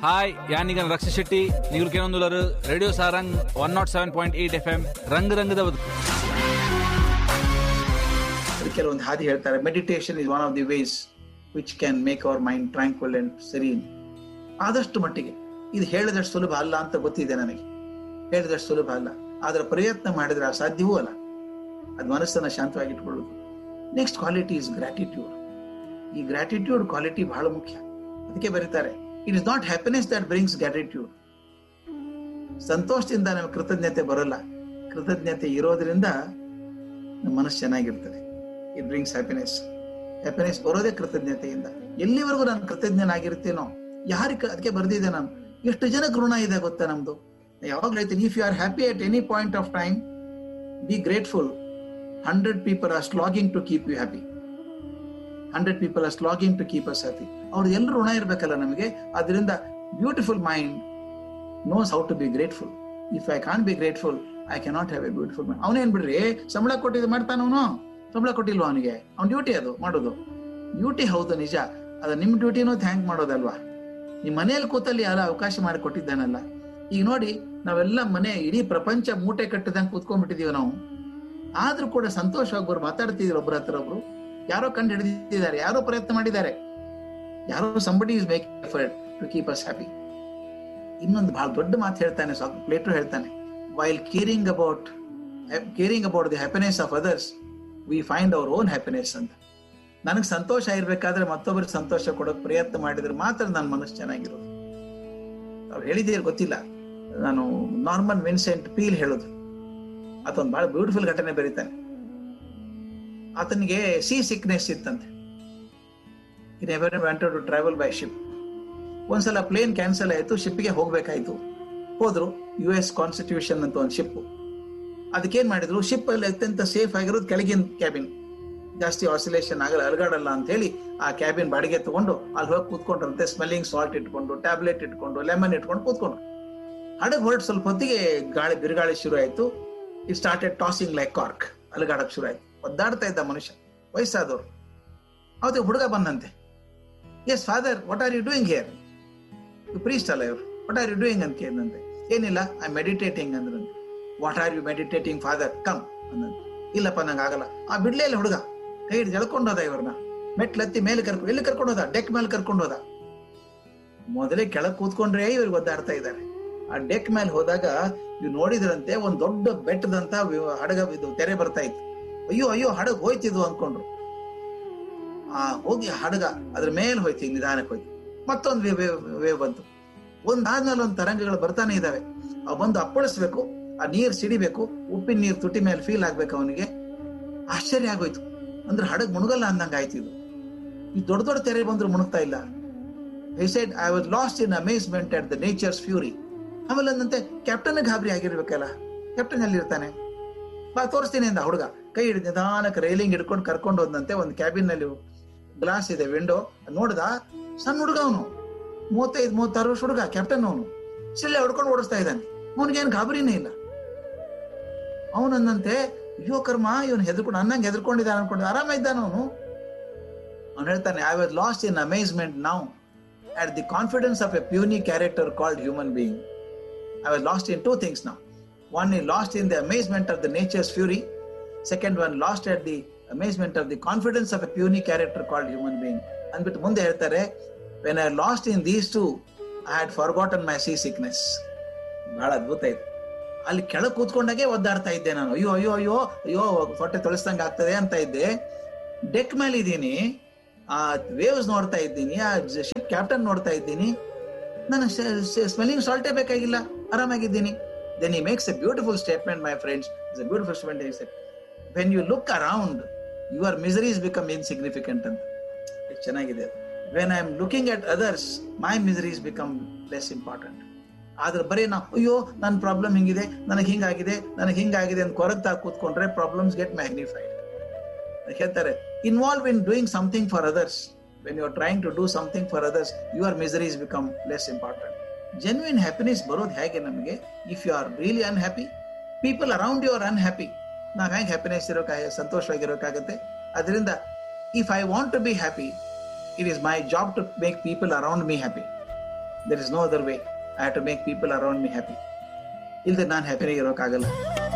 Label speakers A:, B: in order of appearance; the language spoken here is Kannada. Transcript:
A: హాయ్ యానిగన్ రక్ష శెట్టి ನೀವು ಕೇಳೊಂದುಲರು radio Sarang one not seven point eight F M ರಂಗ್ ರಂಗದ ಬದುಕು
B: ಕೆಲವೊಂದು ಹಾದಿ ಹೇಳ್ತಾರೆ meditation is one of the ways which can make our mind tranquil and serene ಆದಷ್ಟು ಮಟ್ಟಿಗೆ ಇದು ಹೇಳಿದಷ್ಟು ಸುಲಭ ಅಲ್ಲ ಅಂತ ಗೊತ್ತಿದೆ ನನಗೆ ಹೇಳಿದಷ್ಟು ಸುಲಭ ಅಲ್ಲ ಆದ್ರೆ ಪ್ರಯತ್ನ ಮಾಡಿದ್ರೆ ಅಸಾಧ್ಯವೂ ಅಲ್ಲ ಅದು ಮನಸ್ಸನ್ನ ಶಾಂತವಾಗಿಟ್ಕೊಳ್ಳೋದು ನೆಕ್ಸ್ಟ್ ಕ್ವಾಲಿಟಿ ಇಸ್ ಗ್ರಾಟಿಟ್ಯೂಡ್ ಈ ಗ್ರಾಟಿಟ್ಯೂಡ್ ಕ್ವಾಲಿಟಿ ಬಹಳ ಮುಖ್ಯ ಅದಕ್ಕೆ ಬರೀತಾರೆ it is not happiness that brings gratitude ಸಂತೋಷದಿಂದ ನಮಗೆ ಕೃತಜ್ಞತೆ ಬರಲ್ಲ ಕೃತಜ್ಞತೆ ಇರೋದ್ರಿಂದ ನಮ್ಮ ಮನಸ್ಸು ಚೆನ್ನಾಗಿರ್ತದೆ ಇಟ್ ಬ್ರಿಂಗ್ಸ್ ಹ್ಯಾಪಿನೆಸ್ ಹ್ಯಾಪಿನೆಸ್ ಬರೋದೇ ಕೃತಜ್ಞತೆಯಿಂದ ಎಲ್ಲಿವರೆಗೂ ನಾನು ಕೃತಜ್ಞನಾಗಿರ್ತೇನೋ ಯಾರಿಗೆ ಅದಕ್ಕೆ ಬರ್ದಿದೆ ನಾನು ಎಷ್ಟು ಜನಕ್ಕೆ ಋಣ ಇದೆ ಗೊತ್ತಾ ನಮ್ದು ಯಾವಾಗ್ಲೂ ಹೇಳ್ತೀನಿ if you are happy at any point of time be grateful hundred people are slogging to keep you happy hundred people are slogging to keep us happy ಅವ್ರು ಎಲ್ಲರೂ ಋಣ ಇರ್ಬೇಕಲ್ಲ ನಮಗೆ ಅದರಿಂದ beautiful mind knows how to be grateful if I can be grateful I cannot have a beautiful mind ಅವನೇನ್ ಬಿಡ್ರಿ ಸಂಬಳ ಕೊಟ್ಟಿದ್ದು ಮಾಡ್ತಾನವನು ಸಂಬಳ ಕೊಟ್ಟಿಲ್ವ ಅವನಿಗೆ ಅವ್ನ ಡ್ಯೂಟಿ ಅದು ಮಾಡೋದು ಡ್ಯೂಟಿ ಹೌದು ನಿಜ ಅದು ನಿಮ್ ಡ್ಯೂಟಿನೂ ಥ್ಯಾಂಕ್ ಮಾಡೋದಲ್ವಾ ನಿಮ್ ಮನೆಯಲ್ಲಿ ಕೂತಲ್ಲಿ ಎಲ್ಲ ಅವಕಾಶ ಮಾಡಿ ಕೊಟ್ಟಿದ್ದಾನಲ್ಲ ಈಗ ನೋಡಿ ನಾವೆಲ್ಲ ಮನೆ ಇಡೀ ಪ್ರಪಂಚ ಮೂಟೆ ಕಟ್ಟದಂಗೆ ಕೂತ್ಕೊಂಡ್ಬಿಟ್ಟಿದೀವಿ ನಾವು ಆದ್ರೂ ಕೂಡ ಸಂತೋಷವಾಗಿ ಬರು ಮಾತಾಡ್ತಿದ್ರು ಒಬ್ರ ಹತ್ರ ಒಬ್ರು ಯಾರೋ ಕಂಡು ಹಿಡಿದಿದ್ದಾರೆ ಯಾರೋ ಪ್ರಯತ್ನ ಮಾಡಿದ್ದಾರೆ ಯಾರೋ somebody is make effort to keep us happy ಇನ್ನೊಂದು ಬಹಳ ದೊಡ್ಡ ಮಾತು ಹೇಳ್ತಾನೆ ಪ್ಲೇಟ್ರು ಹೇಳ್ತಾನೆ while caring about caring about the happiness of others we find our own happiness ಅಂತ ನನಗೆ ಸಂತೋಷ ಇರ್ಬೇಕಾದ್ರೆ ಮತ್ತೊಬ್ಬರಿಗೆ ಸಂತೋಷ ಕೊಡೋಕೆ ಪ್ರಯತ್ನ ಮಾಡಿದ್ರೆ ಮಾತ್ರ ನನ್ನ ಮನಸ್ಸು ಚೆನ್ನಾಗಿರೋದು ಅವ್ರು ಹೇಳಿದ್ದೀರಿ ಗೊತ್ತಿಲ್ಲ ನಾನು ನಾರ್ಮನ್ ವಿನ್ಸೆಂಟ್ ಪೀಲ್ ಹೇಳೋದು ಆತೊಂದು ಬಹಳ ಬ್ಯೂಟಿಫುಲ್ ಘಟನೆ ಬರೀತಾನೆ ಆತನಿಗೆ ಸಿ ಸಿಕ್ನೆಸ್ ಇತ್ತಂತೆ in ever wanted to travel by ship ಒಂದ್ಸಲ ಪ್ಲೇನ್ ಕ್ಯಾನ್ಸಲ್ ಆಯ್ತು ಶಿಪ್ಗೆ ಹೋಗ್ಬೇಕಾಯ್ತು ಹೋದ್ರು ಯು ಎಸ್ ಕಾನ್ಸ್ಟಿಟ್ಯೂಷನ್ ಅಂತ ಒಂದು ಶಿಪ್ ಅದಕ್ಕೇನ್ ಮಾಡಿದ್ರು ಶಿಪ್ ಅಲ್ಲಿ ಅತ್ಯಂತ ಸೇಫ್ ಆಗಿರೋದು ಕೆಳಗಿನ ಕ್ಯಾಬಿನ್ ಜಾಸ್ತಿ ಆಸಿಲೇಷನ್ ಆಗಲ್ಲ ಅಲಗಾಡಲ್ಲ ಅಂತ ಹೇಳಿ ಆ ಕ್ಯಾಬಿನ್ ಬಾಡಿಗೆ ತಗೊಂಡು ಅಲ್ಲಿ ಹೋಗಿ ಕೂತ್ಕೊಂಡ್ರಂತೆ ಸ್ಮೆಲ್ಲಿಂಗ್ ಸಾಲ್ಟ್ ಇಟ್ಕೊಂಡು ಟ್ಯಾಬ್ಲೆಟ್ ಇಟ್ಕೊಂಡು ಲೆಮನ್ ಇಟ್ಕೊಂಡು ಕೂತ್ಕೊಂಡ್ರು ಹಡಗ್ ಹೊರಟು ಸ್ವಲ್ಪ ಹೊತ್ತಿಗೆ ಗಾಳಿ ಬಿರುಗಾಳಿ ಶುರು ಆಯ್ತು it started tossing like cork ಅಲಗಾಡಕ್ ಶುರು ಆಯ್ತು ಒದ್ದಾಡ್ತಾ ಇದ್ದ ಮನುಷ್ಯ ವಯಸ್ಸಾದವ್ರು ಅವತ್ತು ಹುಡುಗ ಬಂದಂತೆ ಎಸ್ father what are you doing here priest ಅಲ್ಲ ಇವ್ರು ವಾಟ್ ಆರ್ ಯು ಡೂಯಿಂಗ್ ಅಂತ ಕೇಳಿದಂತೆ ಏನಿಲ್ಲ ಐ ಮೆಡಿಟೇಟಿಂಗ್ ಅಂದ್ರಂತೆ what are you meditating father come ಅಂದಂತೆ ಇಲ್ಲಪ್ಪ ನಂಗೆ ಆಗಲ್ಲ ಆ ಬಿಡ್ಲೇ ಇಲ್ಲ ಹುಡುಗ ಕೈ ಹಿಡಿದು ಎಳ್ಕೊಂಡು ಹೋದ ಇವ್ರನ್ನ ಮೆಟ್ಲತ್ತಿ ಮೇಲೆ ಕರ್ಕೊಂಡು ಎಲ್ಲಿ ಕರ್ಕೊಂಡು ಹೋದ ಡೆಕ್ ಮೇಲೆ ಕರ್ಕೊಂಡು ಹೋದ ಮೊದಲೇ ಕೆಳಗ್ ಕೂತ್ಕೊಂಡ್ರೆ ಇವ್ರಿಗೆ ಒದ್ದಾಡ್ತಾ ಇದ್ದಾರೆ ಆ ಡೆಕ್ ಮೇಲೆ ಹೋದಾಗ ಇವ್ ನೋಡಿದ್ರಂತೆ ಒಂದ್ ದೊಡ್ಡ ಬೆಟ್ಟದಂತ ವಿ- ಹಡಗ ಇದು ತೆರೆ ಬರ್ತಾ ಇತ್ತು ಅಯ್ಯೋ ಅಯ್ಯೋ ಹಡಗ್ ಹೋಯ್ತಿದ್ವು ಅನ್ಕೊಂಡ್ರು ಆ ಹೋಗಿ ಹಡಗ ಅದ್ರ ಮೇಲೆ ಹೋಯ್ತು ಈಗ ನಿಧಾನಕ್ಕೆ ಹೋಯ್ತು ಮತ್ತೊಂದು ವೇವ್ ಬಂತು ಒಂದಾದ್ಮೇಲೆ ಒಂದ್ ತರಂಗಗಳು ಬರ್ತಾನೆ ಇದಾವೆ ಅವ್ ಬಂದು ಅಪ್ಪಳಿಸ್ಬೇಕು ಆ ನೀರ್ ಸಿಡಿಬೇಕು ಉಪ್ಪಿನ ನೀರ್ ತುಟಿ ಮೇಲೆ ಫೀಲ್ ಆಗ್ಬೇಕು ಅವನಿಗೆ ಆಶ್ಚರ್ಯ ಆಗೋಯ್ತು ಅಂದ್ರೆ ಹಡಗ್ ಮುಣಗಲ್ಲ ಅಂದಂಗ ಆಯ್ತು ಇದು ಈ ದೊಡ್ಡ ದೊಡ್ಡ ತೆರೆ ಬಂದ್ರು ಮುಣಗ್ತಾ ಇಲ್ಲ he said I was lost in amazement at the nature's fury ಆಮೇಲೆ ಅಂದಂತೆ ಕ್ಯಾಪ್ಟನ್ ಗಾಬರಿ ಆಗಿರ್ಬೇಕಲ್ಲ ಕ್ಯಾಪ್ಟನ್ ಎಲ್ಲಿರ್ತಾನೆ ಬಾ ತೋರಿಸ್ತೀನಿ ಅಂದ ಹುಡುಗ ಕೈ ಹಿಡಿದು ನಿಧಾನಕ್ಕೆ ರೈಲಿಂಗ್ ಹಿಡ್ಕೊಂಡು ಕರ್ಕೊಂಡು ಹೋದಂತೆ ಒಂದು ಕ್ಯಾಬಿನ್ ನಲ್ಲಿ ಗ್ಲಾಸ್ ಇದೆ ವಿಂಡೋ ನೋಡ್ದ ಸಣ್ಣ ಹುಡುಗ ಅವನು ಮೂವತ್ತೈದು ಮೂವತ್ತಾರು ವರ್ಷ ಹುಡುಗ ಕ್ಯಾಪ್ಟನ್ ಅವನು ಸಿಳ್ಳೆ ಹೊಡ್ಕೊಂಡು ಓಡಿಸ್ತಾ ಇದ್ದಾನೆ ಅವನಿಗೇನು ಗಾಬರಿನೇ ಇಲ್ಲ ಅವನಂದಂತೆ ಅಯ್ಯೋ ಕರ್ಮ ಇವನು ಹೆದರ್ಕೊಂಡು ಅನ್ನಂಗೆ ಹೆದರ್ಕೊಂಡಿದ್ದಾನೆ ಅನ್ಕೊಂಡು ಆರಾಮ ಇದ್ದಾನ ಅವನು ಅವನು ಹೇಳ್ತಾನೆ I was lost in amazement now at the confidence of a puny character called human being. I was lost in two things now. One is lost in the amazement of the nature's fury. Second one, lost at the amazement of the confidence of a puny character called human being. ಅಂದ್ಬಿಟ್ಟು ಮುಂದೆ ಹೇಳ್ತಾರೆ when I lost in these two I had forgotten my seasickness ಬಹಳ ಅದ್ಭುತ ಇದೆ ಅಲ್ಲಿ ಕೆಳಗೆ ಕೂತ್ಕೊಂಡಾಗೆ ಒದ್ದಾಡ್ತಾ ಇದ್ದೆ ನಾನು ಅಯ್ಯೋ ಅಯ್ಯೋ ಅಯ್ಯೋ ಅಯ್ಯೋ ಹೊಟ್ಟೆ ತೊಳಸ್ದಂಗೆ ಆಗ್ತದೆ ಅಂತ ಇದ್ದೆ ಡೆಕ್ ಮೇಲೆ ಇದ್ದೀನಿ ಆ ವೇವ್ಸ್ ನೋಡ್ತಾ ಇದ್ದೀನಿ ಆ ಶಿಪ್ ಕ್ಯಾಪ್ಟನ್ ನೋಡ್ತಾ ಇದ್ದೀನಿ ನಾನು ಸ್ಮೆಲ್ಲಿಂಗ್ ಸಾಲ್ಟೇ ಬೇಕಾಗಿಲ್ಲ ಆರಾಮಾಗಿದ್ದೀನಿ then he makes a beautiful statement my friends is a beautiful statement when you look around your miseries become insignificant ಅಂತ ಎಷ್ಟು ಚೆನ್ನಾಗಿದೆ when I am looking at others my miseries become less important ಆದ್ರೆ ಬರೀ ನಾವು ಅಯ್ಯೋ ನನ್ನ ಪ್ರಾಬ್ಲಮ್ ಹಿಂಗಿದೆ ನನಗೆ ಹಿಂಗಾಗಿದೆ ನನಗೆ ಹಿಂಗಾಗಿದೆ ಅಂತ ಕೊರಗ್ತಾ ಕೂತ್ಕೊಂಡ್ರೆ ಪ್ರಾಬ್ಲಮ್ಸ್ ಗೆಟ್ ಮ್ಯಾಗ್ನಿಫೈಡ್ ಹೇಳ್ತಾರೆ involve in doing something for others when you are trying to do something for others your miseries become less important genuine happiness ಬರೋದು ಹೇಗೆ ನಮಗೆ if you are really unhappy people around you are unhappy ನಾವು ಹೇಗೆ ಹ್ಯಾಪಿನೆಸ್ ಇರೋಕೆ ಸಂತೋಷವಾಗಿರೋಕ್ಕಾಗತ್ತೆ ಅದರಿಂದ if I want to be happy it is my job to make people around me happy there is no other way I have to make people around me happy ಇಲ್ಲದೆ ನಾನು ಹ್ಯಾಪಿಯಾಗಿ ಇರೋಕ್ಕಾಗಲ್ಲ